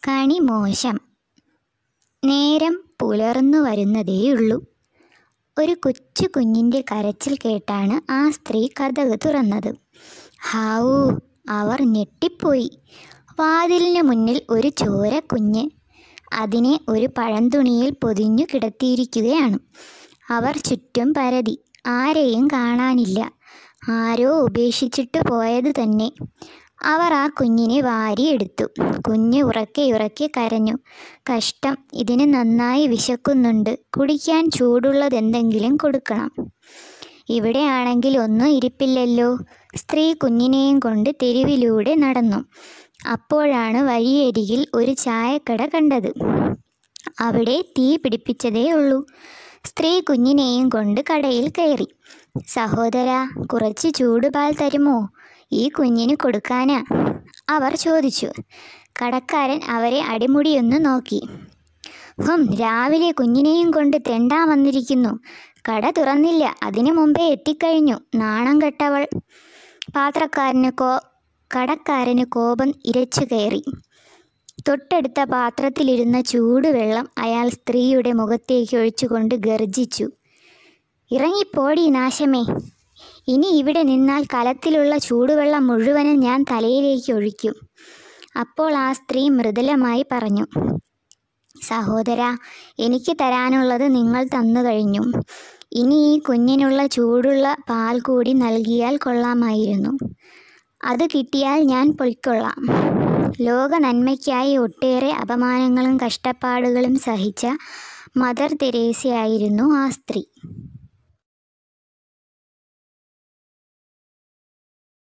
കണി മോശം നേരം പുലർന്നു വരുന്നതേയുള്ളൂ ഒരു കൊച്ചു കുഞ്ഞിൻ്റെ കരച്ചിൽ കേട്ടാണ് ആ സ്ത്രീ കഥക് തുറന്നത് ഹാവൂ അവർ ഞെട്ടിപ്പോയി വാതിലിന് മുന്നിൽ ഒരു ചോര കുഞ്ഞ് അതിനെ ഒരു പഴന്തുണിയിൽ പൊതിഞ്ഞു കിടത്തിയിരിക്കുകയാണ് അവർ ചുറ്റും പരതി ആരെയും കാണാനില്ല ആരോ ഉപേക്ഷിച്ചിട്ട് പോയത് തന്നെ അവർ ആ കുഞ്ഞിനെ വാരിയെടുത്തു കുഞ്ഞ് ഉറക്കെ ഉറക്കെ കരഞ്ഞു കഷ്ടം ഇതിന് നന്നായി വിശക്കുന്നുണ്ട് കുടിക്കാൻ ചൂടുള്ളതെന്തെങ്കിലും കൊടുക്കണം ഇവിടെയാണെങ്കിൽ ഒന്നും ഇരിപ്പില്ലല്ലോ സ്ത്രീ കുഞ്ഞിനെയും കൊണ്ട് തെരുവിലൂടെ നടന്നു അപ്പോഴാണ് വഴിയരികിൽ ഒരു ചായക്കട കണ്ടത് അവിടെ തീ പിടിപ്പിച്ചതേ ഉള്ളൂ സ്ത്രീ കുഞ്ഞിനെയും കൊണ്ട് കടയിൽ കയറി സഹോദര കുറച്ച് ചൂടുപാൽ തരുമോ ഈ കുഞ്ഞിന് കൊടുക്കാനാ അവർ ചോദിച്ചു കടക്കാരൻ അവരെ അടിമുടിയൊന്ന് നോക്കി ഹും രാവിലെ കുഞ്ഞിനെയും കൊണ്ട് തെണ്ടാൻ വന്നിരിക്കുന്നു കട തുറന്നില്ല അതിനു മുമ്പേ എത്തിക്കഴിഞ്ഞു നാണം കെട്ടവൾ പാത്രക്കാരന് കോ കടക്കാരന് കോപം ഇരച്ചു കയറി തൊട്ടടുത്ത പാത്രത്തിലിരുന്ന ചൂടുവെള്ളം അയാൾ സ്ത്രീയുടെ മുഖത്തേക്ക് ഒഴിച്ചുകൊണ്ട് ഗർജിച്ചു ഇറങ്ങിപ്പോടി നാശമേ ഇനി ഇവിടെ നിന്നാൽ കലത്തിലുള്ള ചൂടുവെള്ളം മുഴുവനും ഞാൻ തലയിലേക്ക് ഒഴിക്കും അപ്പോൾ ആ സ്ത്രീ മൃദുലമായി പറഞ്ഞു സഹോദര എനിക്ക് തരാനുള്ളത് നിങ്ങൾ തന്നു കഴിഞ്ഞു ഇനി ഈ കുഞ്ഞിനുള്ള ചൂടുള്ള പാൽ കൂടി നൽകിയാൽ കൊള്ളാമായിരുന്നു അത് കിട്ടിയാൽ ഞാൻ പൊയ്ക്കൊള്ളാം ലോക നന്മയ്ക്കായി ഒട്ടേറെ അപമാനങ്ങളും കഷ്ടപ്പാടുകളും സഹിച്ച മദർ തെരേസയായിരുന്നു ആ സ്ത്രീ